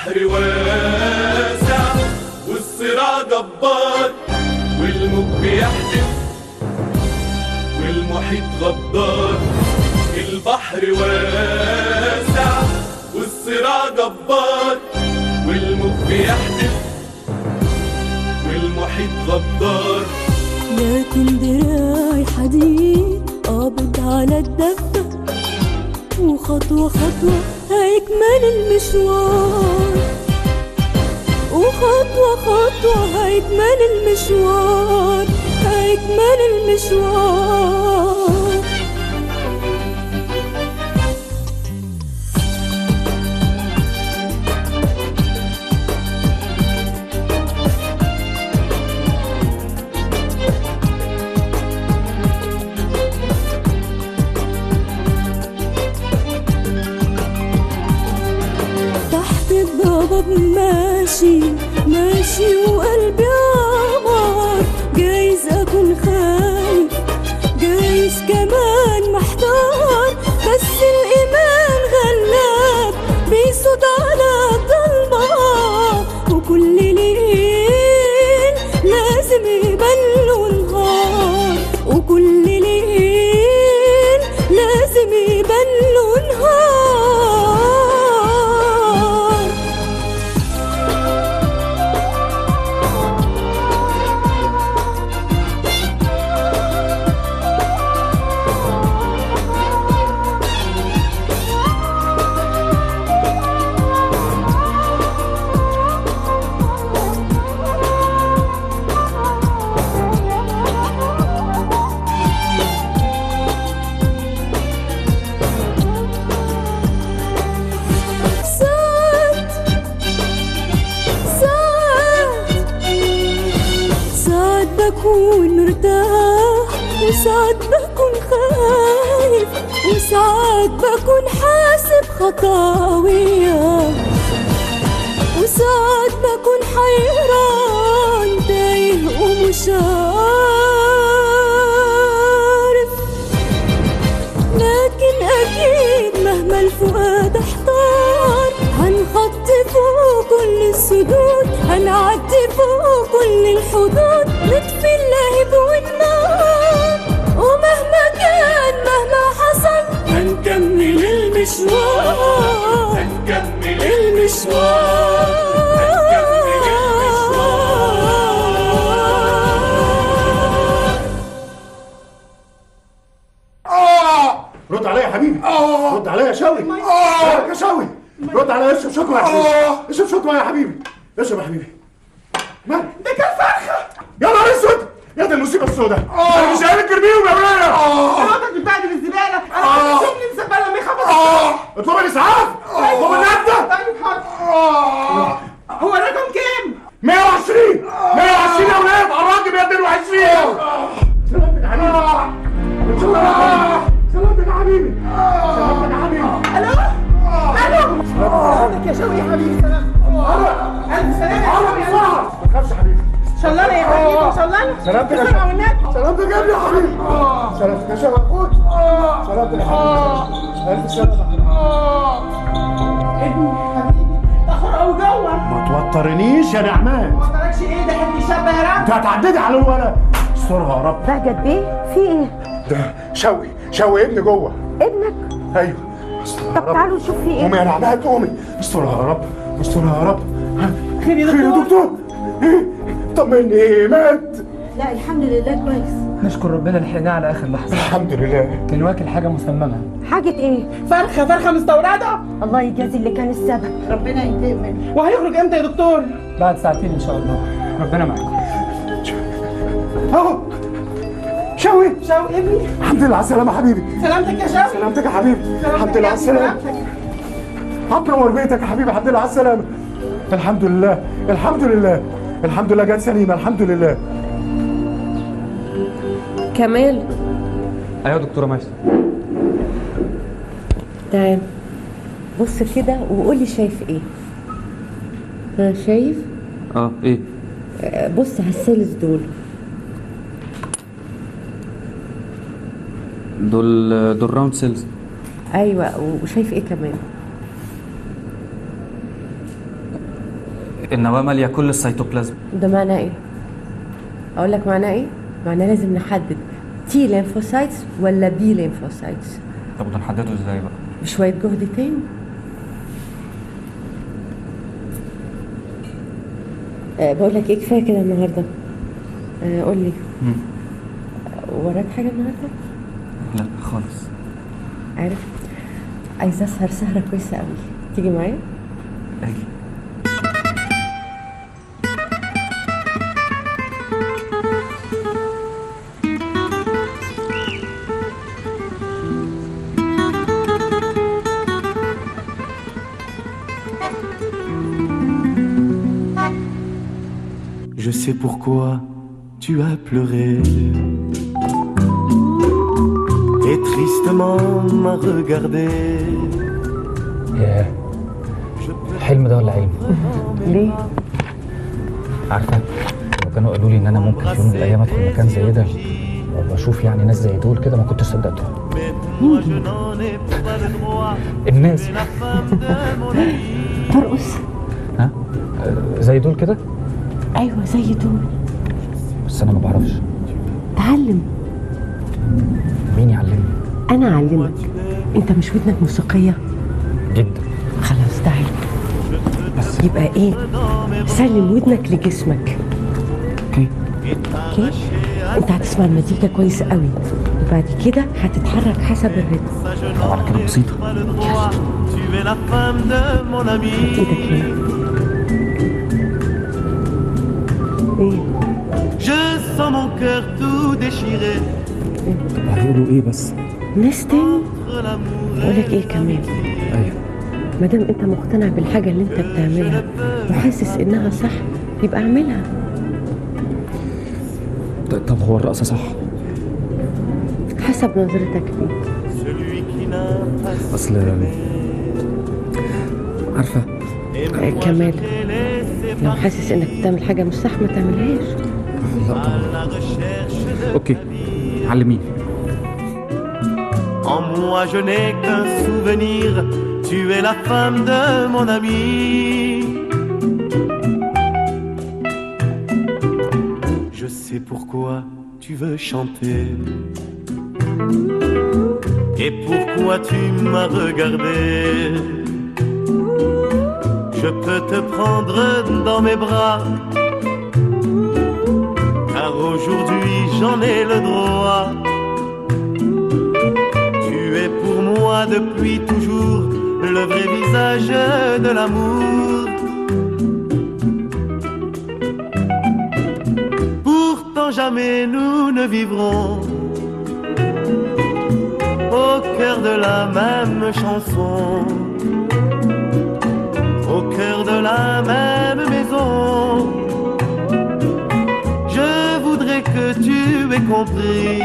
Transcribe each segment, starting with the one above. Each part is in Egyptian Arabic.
البحر واسع والصراع جبار والموج بيحدف والمحيط غدار البحر واسع والصراع جبار والموج بيحدف والمحيط غدار لكن دراعي حديد قابض على الدفة وخطوة خطوة هيكمل المشوار وخطوة خطوة هيكمل المشوار هيكمل المشوار تحت الضباب ماشي ماشي وقلبي عمار جايز اكون خايف جايز كمان محتار بس الايمان غلاب بيصد على الضلمه وكل ليل لازم يبان له نهار وكل ليل لازم يبان له نهار ساعات ساعات ساعات بكون مرتاح وساعات بكون خايف وساعات بكون حاسب خطاوية وساعات بكون حيران تايه ومش عارف لكن أكيد مهما الفؤاد احتار هنخطي فوق كل السدود هنعدي فوق كل الحدود نطفي اللهب والنار ومهما كان مهما حصل هنكمل المشوار هنكمل المشوار هنكمل المشوار رد عليا يا حبيبي رد عليا يا شوقي مالك يا شوقي رد عليا اشرب شوكه يا حبيبي اشرب شوكه يا حبيبي اشرب يا حبيبي مالك ده كان فرخه يا نهار اسود يا دي المصيبه السوداء انا مش قادر ترميهم يا وليه حضرتك بتبهدل الزباله انا كنت شغل الزباله ما يخبط اطلب الاسعاف اطلب النبته طيب حاضر هو الرقم كام؟ 120 120 يا ولاد قربت ب 22 سلامتك يا حبيبي سلامتك يا حبيبي سلامتك يا حبيبي الو الو سلامتك يا شوقي يا حبيبي سلام الف سلامه يا شوقي ما تخافش يا حبيبي شلانه يا حبيبي شلانه سلامتك يا بسرعه والنبي سلامتك يا ابني يا حبيبي سلامتك يا شباب خد سلامتك يا حبيبي الف سلامة ابني حبيبي تاخر قوي جوه ما توترنيش يا نعمان ما مالكش ايه ده ابني شاب يا رب انت هتعددي على الولد استرها يا رب بهجت بيه في ايه ده شوقي شوقي ابني جوه ابنك ايوه استرها يا طب رب تعالوا نشوف في ايه قومي يا نعمان قومي استرها يا رب استرها يا رب ها؟ خير يا خير يا دكتور دكتور ايه طمني ايه مات لا الحمد لله كويس نشكر ربنا لحقناه على اخر لحظه الحمد لله كان واكل حاجه مسممه حاجة ايه فرخه فرخه مستورده الله يجازي اللي كان السبب ربنا ينتقم منه وهيخرج امتى يا دكتور؟ بعد ساعتين ان شاء الله ربنا معاكم اهو شوقي شوقي ابني الحمد لله على السلامة حبيبي سلامتك يا شوقي سلامتك يا حبيبي الحمد لله على السلامة سلامتك. هتنور بيتك يا حبيبي الحمد لله على السلامة الحمد لله الحمد لله الحمد لله جت سليمة الحمد لله كمال ايوه يا دكتوره ماشي تعال بص كده وقولي شايف ايه ها شايف اه ايه آه، بص على الثالث دول دول دول راوند سيلز ايوه وشايف ايه كمان النواه ماليه كل السيتوبلازم ده معناه ايه اقول لك معناه ايه معناه لازم نحدد تي ليمفوسايتس ولا بي ليمفوسايتس طب وده نحدده ازاي بقى بشويه جهد تاني أه بقول لك ايه كفايه كده النهارده أه قول لي مم. وراك حاجه النهارده لا خالص عارف عايزه اسهر سهره كويسه قوي تيجي معايا اجي Je sais pourquoi tu as pleuré et tristement m'a regardé. ياه حلم ده ولا علم؟ ليه عارفه لو كانوا قالوا لي ان انا ممكن في يوم من الايام ادخل مكان زي ده وبشوف يعني ناس زي دول كده ما كنتش صدقتهم Moi je n'en ai pas le droit. الناس La femme de mon ami. ترقص ها آه، زي دول كده ايوه زي دول بس انا ما بعرفش تعلم مين يعلمني انا اعلمك انت مش ودنك موسيقيه جدا خلاص تعال بس يبقى ايه سلم ودنك لجسمك اوكي اوكي انت هتسمع المزيكا كويس قوي وبعد كده هتتحرك حسب الريتم طب على كده بسيطه Pas le droit. Tu es la femme de mon حط ami. ايدك هنا ايه Je sens mon cœur tout déchiré. طب هيقولوا ايه بس ناس تاني Entre l'amour اقول لك ايه كمان ايوه ما دام انت مقتنع بالحاجه اللي انت بتعملها وحاسس انها صح يبقى اعملها ط- طب هو الرقصه صح حسب نظرتك ليه celui qui n'a pas اصل عارفه آه، كمال لو حاسس انك بتعمل حاجه مش صح ما تعملهاش لا طبعا la recherche de اوكي علميني En moi je n'ai qu'un souvenir, tu es la femme de mon ami. Je sais pourquoi tu veux chanter et pourquoi tu m'as regardé. Je peux te prendre dans mes bras, car aujourd'hui j'en ai le droit. Tu es pour moi depuis toujours le vrai visage de l'amour. Pourtant jamais nous ne vivrons au cœur de la même chanson, au cœur de la même maison. Je voudrais que tu aies compris.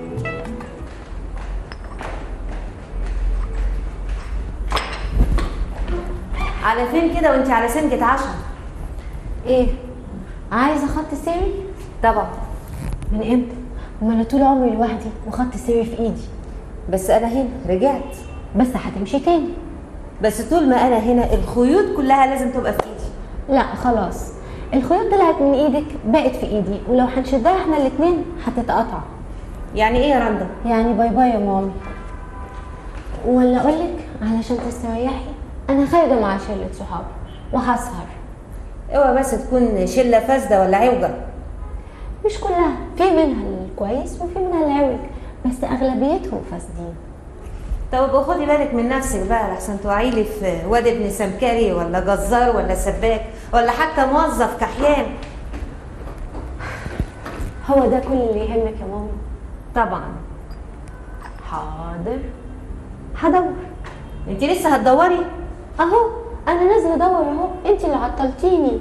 على فين كده وانت على سنجة عشرة ايه عايزه خط سري طبعا من امتى ما انا طول عمري لوحدي وخط سري في ايدي بس انا هنا رجعت بس هتمشي تاني بس طول ما انا هنا الخيوط كلها لازم تبقى في ايدي لا خلاص الخيوط طلعت من ايدك بقت في ايدي ولو هنشدها احنا الاتنين هتتقطع يعني ايه يا رندا يعني باي باي يا مامي ولا اقولك علشان تستريحي انا خارجه مع شله صحابي وهسهر اوعى بس تكون شله فاسده ولا عوجه مش كلها في منها الكويس وفي منها العوج بس اغلبيتهم فاسدين طب ابقى خدي بالك من نفسك بقى لحسن توعي لي في واد ابن سمكري ولا جزار ولا سباك ولا حتى موظف كحيان هو ده كل اللي يهمك يا مامي طبعا حاضر هدور انت لسه هتدوري اهو انا نازله ادور اهو انت اللي عطلتيني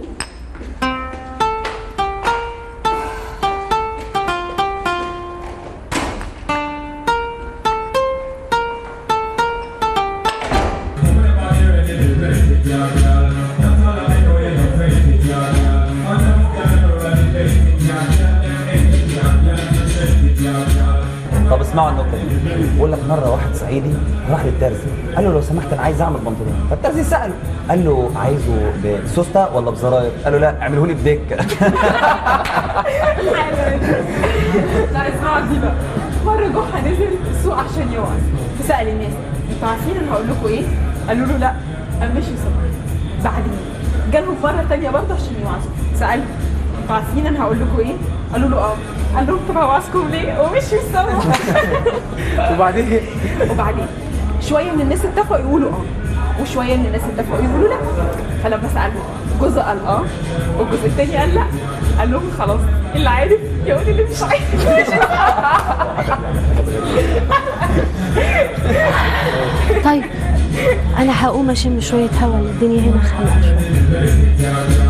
طب اسمع اسمعوا النكته دي بيقول لك مره واحد صعيدي راح للترزي قال له لو سمحت انا عايز اعمل بنطلون فالترزي ساله قال له عايزه بسوسته ولا بزراير قال له لا اعمله لي بدكه لا اسمعوا دي بقى مرة جحا نزل السوق عشان يوعظ فسأل الناس انتوا عارفين انا هقول لكم ايه؟ قالوا له لا قام مشي وسابهم بعدين جالهم مرة تانية برضه عشان يوعظوا سألهم انتوا عارفين انا هقول لكم ايه؟ قالوا له اه قال لهم طب هوعظكم ليه؟ ومشي وسابهم وبعدين وبعدين شوية من الناس اتفقوا يقولوا اه وشوية من الناس اتفقوا يقولوا لا فلما سألهم جزء قال اه والجزء التاني قال لا قال لهم خلاص اللي عارف يقول اللي مش عارف طيب انا هقوم اشم شويه هوا الدنيا هنا خانقه شويه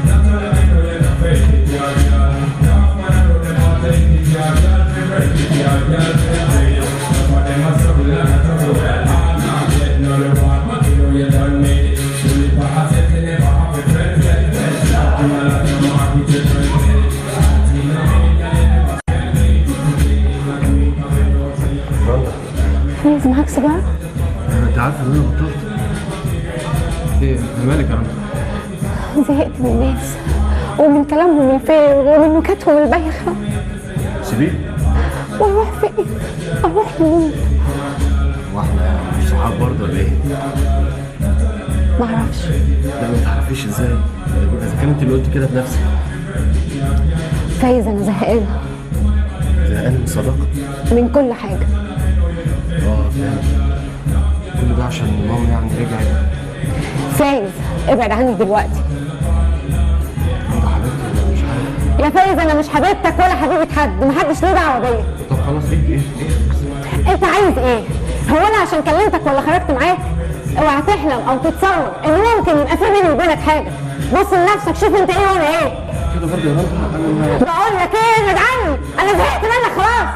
فايز معاك سيجاره انت عارف ان انا بطلت ايه مالك يا رنا زهقت من الناس ومن كلامهم الفارغ ومن نكاتهم البايخه سيبيه واروح فين اروح لمين واحنا مش صحاب برضه ولا ايه؟ معرفش لا ما تعرفيش ازاي اذا كان انت اللي قلت كده بنفسك فايز انا زهقانه زهقان من الصداقه من كل حاجه اه فاهم كل ده عشان ماما يعني رجعت فايز ابعد عني دلوقتي انت حبيبتي ولا مش عارف يا فايز انا مش حبيبتك ولا حبيبه حد محدش ليه دعوه بيا طب خلاص ايه ايه ايه انت عايز ايه هو انا عشان كلمتك ولا خرجت معاك اوعى تحلم او تتصور ان ممكن يبقى في بيني وبينك حاجه بص لنفسك شوف انت ايه وانا ايه كده برضه يا رنا انا بقول لك ايه ابعد عني انا زهقت منك خلاص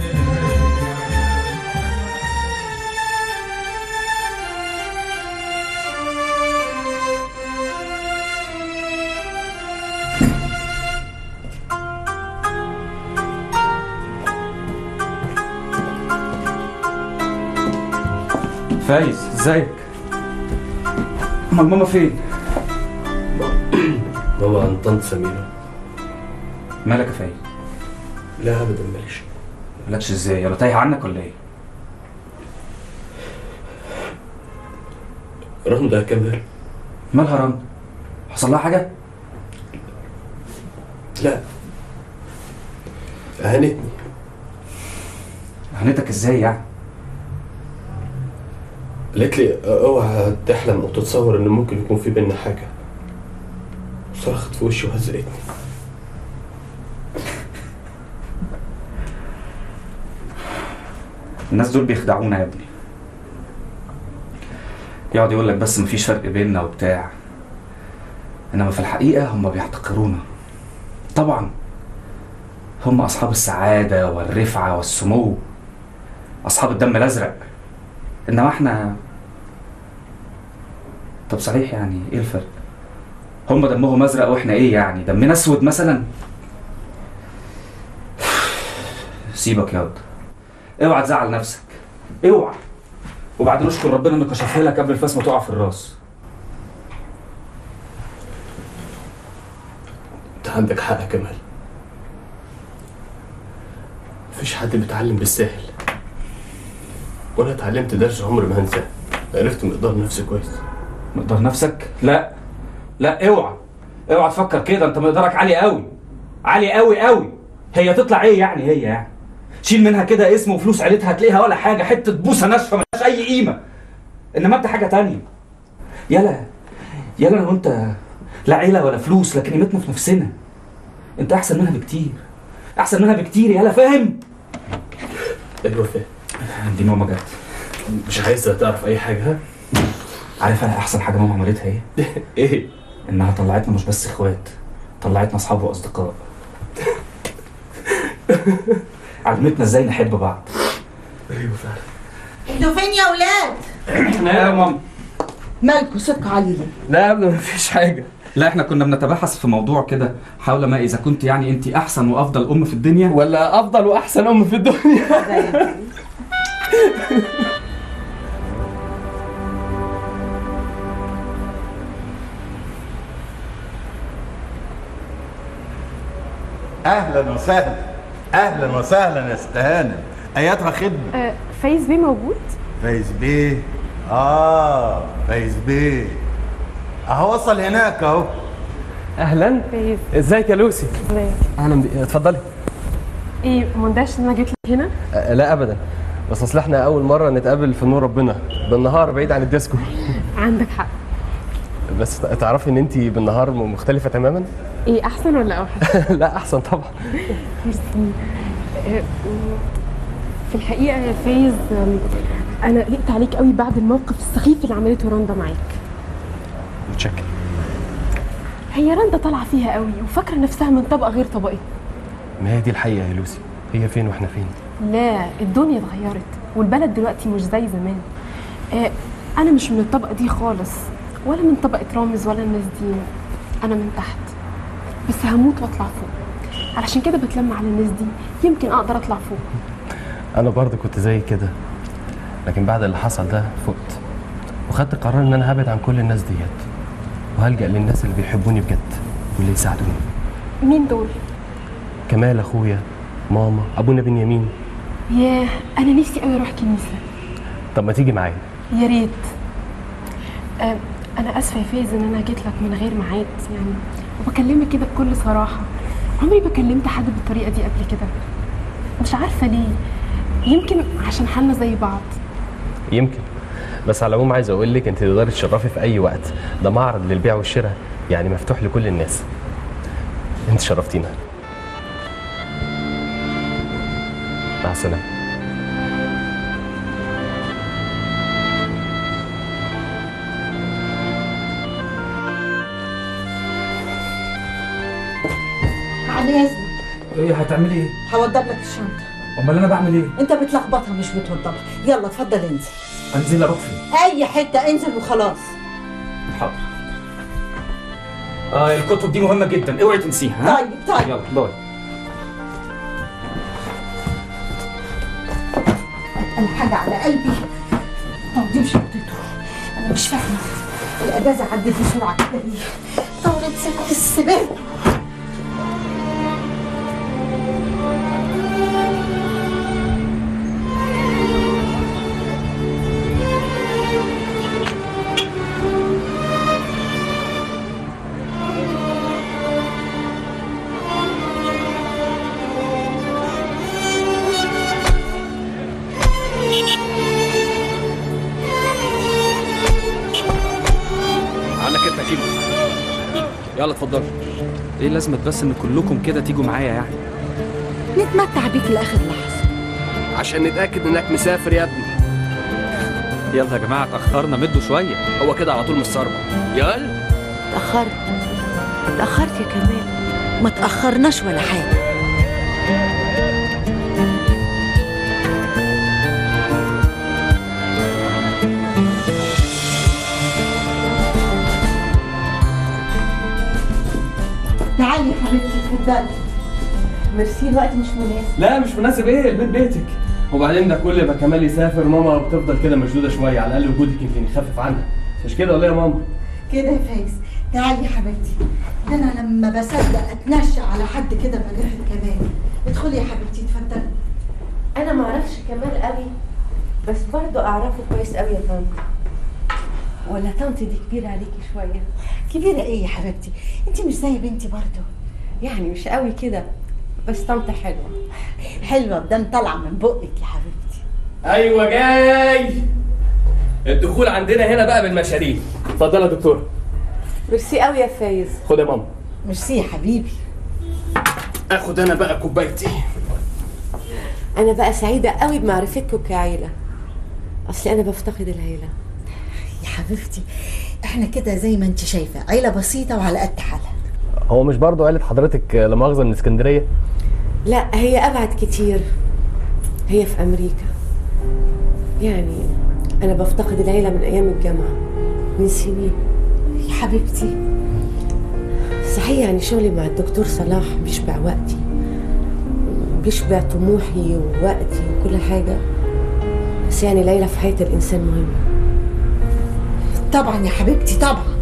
فايز ازيك امال ماما فين ماما عند طنط سميرة مالك يا فايز لا ابدا ماليش مالكش ازاي ولا تايه عنك ولا ايه رندا كمان مالها رنا حصل لها حاجه لا هانتني هنتك ازاي يعني قالت لي اوعى تحلم او تتصور ان ممكن يكون في بينا حاجه صرخت في وشي وهزقتني الناس دول بيخدعونا يا ابني يقعد يقول لك بس مفيش فرق بيننا وبتاع انما في الحقيقه هم بيحتقرونا طبعا هم اصحاب السعاده والرفعه والسمو اصحاب الدم الازرق انما احنا طب صحيح يعني ايه الفرق هم دمهم ازرق واحنا ايه يعني دمنا اسود مثلا سيبك ياض اوعى تزعل نفسك اوعى وبعدين اشكر ربنا انه كشفها لك قبل الفاس ما تقع في الراس انت عندك حق يا كمال مفيش حد بيتعلم بالسهل وانا اتعلمت درس عمري ما هنساه عرفت مقدار نفسي كويس مقدار نفسك لا لا اوعى اوعى تفكر كده انت مقدارك عالي قوي عالي قوي قوي هي تطلع ايه يعني هي يعني شيل منها كده اسم وفلوس عيلتها هتلاقيها ولا حاجه حته بوسه ناشفه ملهاش اي قيمه انما انت حاجه تانية يلا يلا انا وانت لا عيله ولا فلوس لكن قيمتنا في نفسنا انت احسن منها بكتير احسن منها بكتير يلا فاهم ايوه فاهم دي ماما جت مش عايزة تعرف اي حاجه ها عارف انا احسن حاجه ماما عملتها ايه ايه انها طلعتنا مش بس اخوات طلعتنا اصحاب واصدقاء علمتنا ازاي نحب بعض ايوه فعلا انتوا فين يا ولاد؟ لا يا ماما مالكوا صدقوا علي ليه؟ لا يا ابني مفيش حاجه لا احنا كنا بنتباحث في موضوع كده حول ما اذا كنت يعني انت احسن وافضل ام في الدنيا ولا افضل واحسن ام في الدنيا اهلا وسهلا اهلا وسهلا يا استهانه اياتها خدمه آه، فايز بيه موجود؟ فايز بيه اه فايز بيه اهو وصل هناك اهو اهلا فايز ازيك يا لوسي ازيك؟ اهلا بي... اتفضلي ايه مندهش ان انا جيت لك هنا؟ أه لا ابدا بس اصل احنا اول مره نتقابل في نور ربنا بالنهار بعيد عن الديسكو عندك حق بس تعرفي ان انت بالنهار مختلفه تماما ايه احسن ولا اوحش؟ لا احسن طبعا ميرسي آه، في الحقيقه يا فايز آم، انا قلقت عليك قوي بعد الموقف السخيف اللي عملته رندا معاك متشكر هي رندا طالعه فيها قوي وفاكره نفسها من طبقه غير طبقتنا ما هي دي الحقيقه يا لوسي هي فين واحنا فين لا الدنيا اتغيرت والبلد دلوقتي مش زي زمان آه انا مش من الطبقه دي خالص ولا من طبقه رامز ولا الناس دي انا من تحت بس هموت واطلع فوق علشان كده بتلم على الناس دي يمكن اقدر اطلع فوق انا برضه كنت زي كده لكن بعد اللي حصل ده فقت وخدت قرار ان انا هبعد عن كل الناس ديت وهلجأ للناس اللي بيحبوني بجد واللي يساعدوني مين دول كمال اخويا ماما ابونا بنيامين ياه انا نفسي قوي اروح كنيسه طب ما تيجي معايا يا ريت آه انا اسفه يا فايز ان انا جيت لك من غير ميعاد يعني وبكلمك كده بكل صراحه عمري ما كلمت حد بالطريقه دي قبل كده مش عارفه ليه يمكن عشان حالنا زي بعض يمكن بس على العموم عايز اقول لك انت تقدري تشرفي في اي وقت ده معرض للبيع والشراء يعني مفتوح لكل الناس انت شرفتينا مع السلامه بعد اذنك ايه هتعملي ايه هوضب لك الشنطه امال انا بعمل ايه انت بتلخبطها مش بتوضبها يلا اتفضل انزل انزل اروح فين اي حته انزل وخلاص حاضر اه الكتب دي مهمه جدا اوعي تنسيها ها طيب طيب يلا باي انا حاجه على قلبي توضيب شنطته انا مش فاهمه الاجازه عدت بسرعه كده ليه دورة سنة السباق عنك انت كيلو يلا اتفضلوا ايه لازمة بس ان كلكم كده تيجوا معايا يعني نتمتع بيك لاخر لحظه عشان نتاكد انك مسافر يا ابني يلا يا جماعة اتأخرنا مدوا شوية هو كده على طول من الصربة يلا اتاخرت اتاخرت يا كمال ما تاخرناش ولا حاجه تعالي يا حبيبتي اتفضلي ميرسي الوقت مش مناسب لا مش مناسب ايه البيت بيتك وبعدين ده كل ما كمال يسافر ماما بتفضل كده مشدوده شويه على الاقل وجودك يمكن يخفف عنها مش كده ولا إيه يا ماما كده يا فايز تعالي يا حبيبتي ده انا لما بصدق اتنشى على حد كده من ريحه كمال ادخلي يا حبيبتي اتفضلي انا ما اعرفش كمال قوي بس برضه اعرفه كويس قوي يا طنط ولا طنط دي كبيره عليكي شويه كبيره ايه يا حبيبتي انت مش زي بنتي برضه يعني مش قوي كده بس طنط حلوه حلوه بدم طالعه من بقك يا حبيبتي ايوه جاي الدخول عندنا هنا بقى بالمشاريع اتفضل يا دكتور ميرسي قوي يا فايز خد يا ماما ميرسي يا حبيبي اخد انا بقى كوبايتي انا بقى سعيده قوي بمعرفتكم كعيله اصل انا بفتقد العيله يا حبيبتي احنا كده زي ما انت شايفه عيله بسيطه وعلى قد حالها هو مش برضه قالت حضرتك لا مؤاخذه من اسكندريه لا هي ابعد كتير هي في امريكا يعني انا بفتقد العيله من ايام الجامعه من سنين يا حبيبتي صحيح يعني شغلي مع الدكتور صلاح بيشبع وقتي بيشبع طموحي ووقتي وكل حاجة بس يعني ليلى في حياة الإنسان مهمة طبعا يا حبيبتي طبعا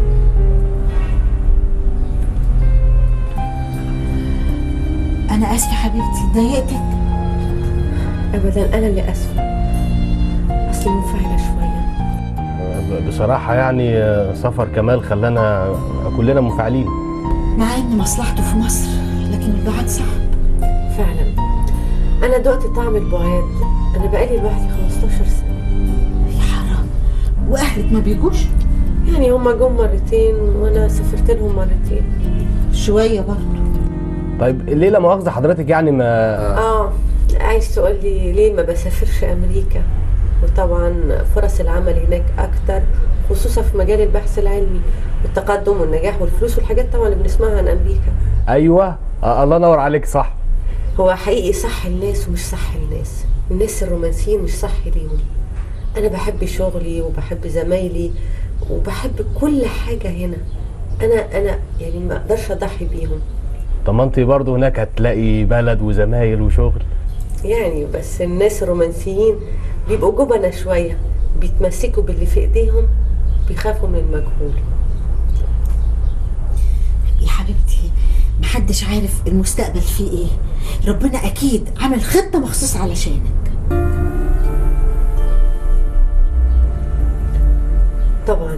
انا اسفه حبيبتي ضايقتك أبدا أنا اللي أسفة أصلي منفعلة شوية بصراحة يعني آه، سفر كمال خلانا كلنا منفعلين مع ان مصلحته في مصر لكن البعد صعب فعلا أنا دقت طعم البعاد أنا بقالي لوحدي 15 سنة يا حرام وأهلك ما بيجوش؟ يعني هما جم مرتين وأنا سافرت لهم مرتين شوية برضه طيب ليه لا مؤاخذة حضرتك يعني ما آه عايز تقول لي ليه ما بسافرش أمريكا وطبعا فرص العمل هناك أكتر خصوصا في مجال البحث العلمي والتقدم والنجاح والفلوس والحاجات طبعا اللي بنسمعها عن أمريكا أيوه آه الله ينور عليك صح هو حقيقي صح الناس ومش صح الناس الناس الرومانسيين مش صح ليهم انا بحب شغلي وبحب زمايلي وبحب كل حاجه هنا انا انا يعني ما اقدرش اضحي بيهم طب ما انت برضه هناك هتلاقي بلد وزمايل وشغل يعني بس الناس الرومانسيين بيبقوا جبنة شويه بيتمسكوا باللي في ايديهم بيخافوا من المجهول يا حبيبتي محدش عارف المستقبل فيه ايه ربنا اكيد عمل خطه مخصوص علشانك طبعا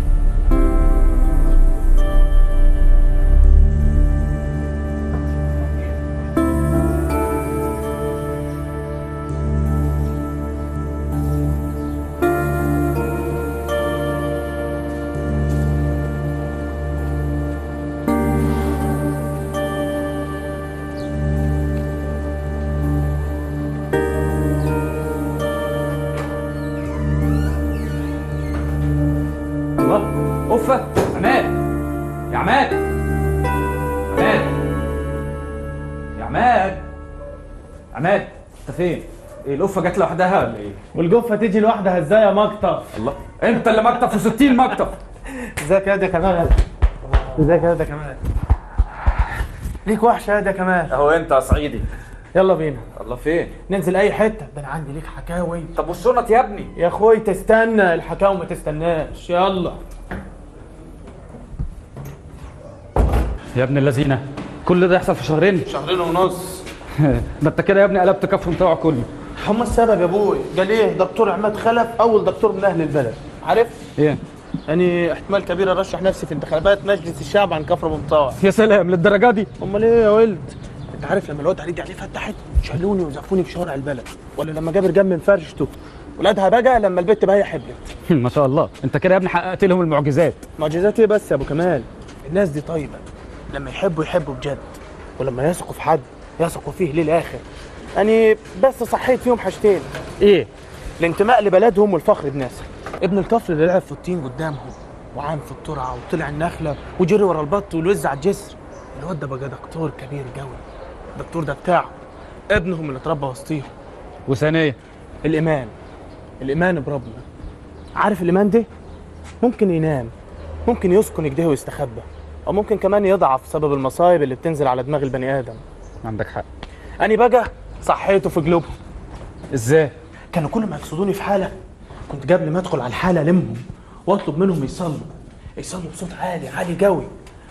الله اوفه عماد يا عماد عماد يا عماد عماد انت فين؟ ايه القفه جت لوحدها ولا ايه؟ والجفه تيجي لوحدها ازاي يا مكتف الله انت اللي مكتف و60 مكتف ازيك يا ده كمال ازيك يا ده كمال ليك وحشه يا ده كمال اهو انت يا صعيدي يلا بينا الله فين؟ ننزل اي حته ده انا عندي ليك حكاوي طب والشنط يا ابني يا اخوي تستنى الحكاوي ما تستناش يلا يا ابن اللذينه كل ده يحصل في شهرين شهرين ونص ده انت كده يا ابني قلبت كفر بتاعه كله هم السبب يا ابوي قال ايه دكتور عماد خلف اول دكتور من اهل البلد عارف ايه يعني احتمال كبير ارشح نفسي في انتخابات مجلس الشعب عن كفر مطاوع يا سلام للدرجه دي امال ايه يا ولد انت عارف لما الواد هريدي عليه فتحت شالوني وزفوني في شوارع البلد ولا لما جابر جنب من فرشته ولادها بقى لما البت بقى هي حبلت ما شاء الله انت كده يا ابني حققت لهم المعجزات معجزات ايه بس يا ابو كمال الناس دي طيبه لما يحبوا يحبوا بجد ولما يثقوا في حد يثقوا فيه للاخر يعني بس صحيت فيهم حاجتين ايه الانتماء لبلدهم والفخر بناسها ابن الكفر اللي لعب في الطين قدامهم وعام في الترعه وطلع النخله وجري ورا البط والوز على الجسر الواد ده بقى دكتور كبير قوي الدكتور ده بتاعه ابنهم اللي اتربى وسطيهم وثانيه الايمان الايمان بربنا عارف الايمان ده ممكن ينام ممكن يسكن كده ويستخبى او ممكن كمان يضعف بسبب المصايب اللي بتنزل على دماغ البني ادم عندك حق اني بقى صحيته في قلوبهم ازاي كانوا كل ما يقصدوني في حاله كنت قبل ما ادخل على الحاله المهم واطلب منهم يصلوا يصلوا بصوت عالي عالي قوي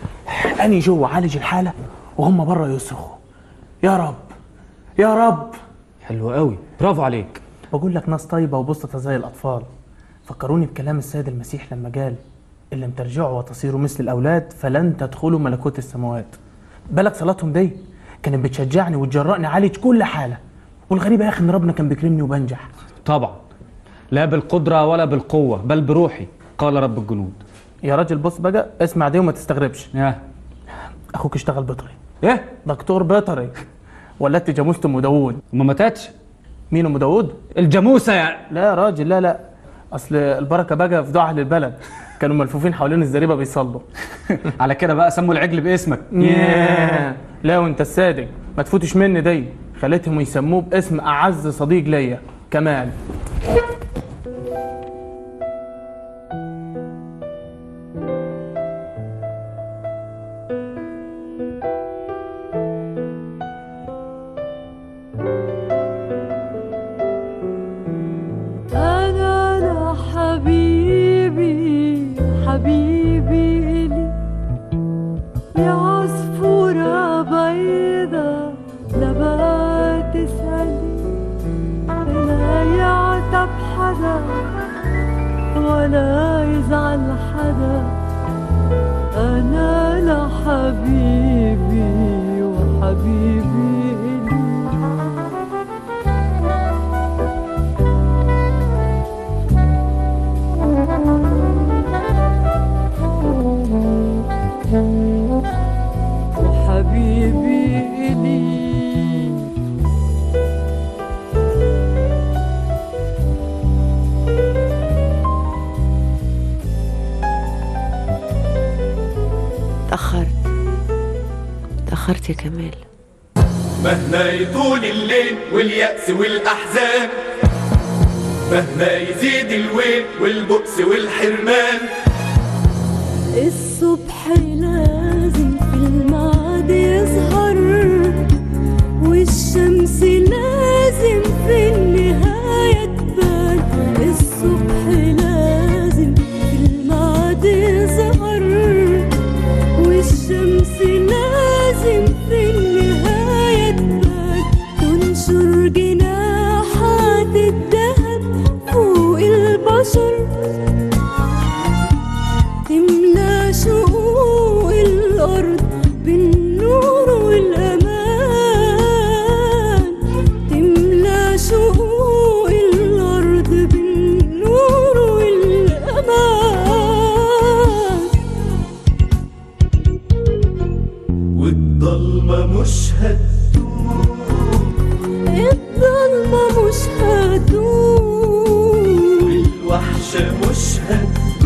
اني جوه عالج الحاله وهم بره يصرخوا يا رب يا رب حلو قوي برافو عليك بقول لك ناس طيبه وبسطة زي الاطفال فكروني بكلام السيد المسيح لما قال ان لم ترجعوا وتصيروا مثل الاولاد فلن تدخلوا ملكوت السماوات بالك صلاتهم دي كانت بتشجعني وتجرأني اعالج كل حاله والغريب يا اخي ان ربنا كان بيكرمني وبنجح طبعا لا بالقدره ولا بالقوه بل بروحي قال رب الجنود يا راجل بص بقى اسمع دي وما تستغربش يا اخوك اشتغل بيطري ايه دكتور بيطري ولدت جاموسة ام داوود وما ماتتش مين ام داوود الجاموسه يعني لا يا راجل لا لا اصل البركه بقى في دعاء للبلد كانوا ملفوفين حوالين الزريبه بيصلوا على كده بقى سموا العجل باسمك ياه. لا وانت الصادق ما تفوتش مني دي خليتهم يسموه باسم اعز صديق ليا كمال حبيبي إلي يا عصفورة بيضة لبقى تسألي لا يعتب حدا ولا يزعل حدا أنا لحبيبي وحبيبي إلي وحبيبي إلي تأخرت تأخرت يا كمال مهما يطول الليل واليأس والأحزان مهما يزيد الويل والبؤس والحرمان الصبح لازم في الميعاد يظهر والشمس لازم في النهاية تبان الصبح لازم في الميعاد يظهر والشمس لازم في النهاية تبان تنشر جناحات الذهب فوق البشر تملى شقوق الأرض بالنور والأمان تملى شقوق الأرض بالنور والأمان والضلمة مش هتدوم الضلمة مش هتدوم والوحشة مش هتدوم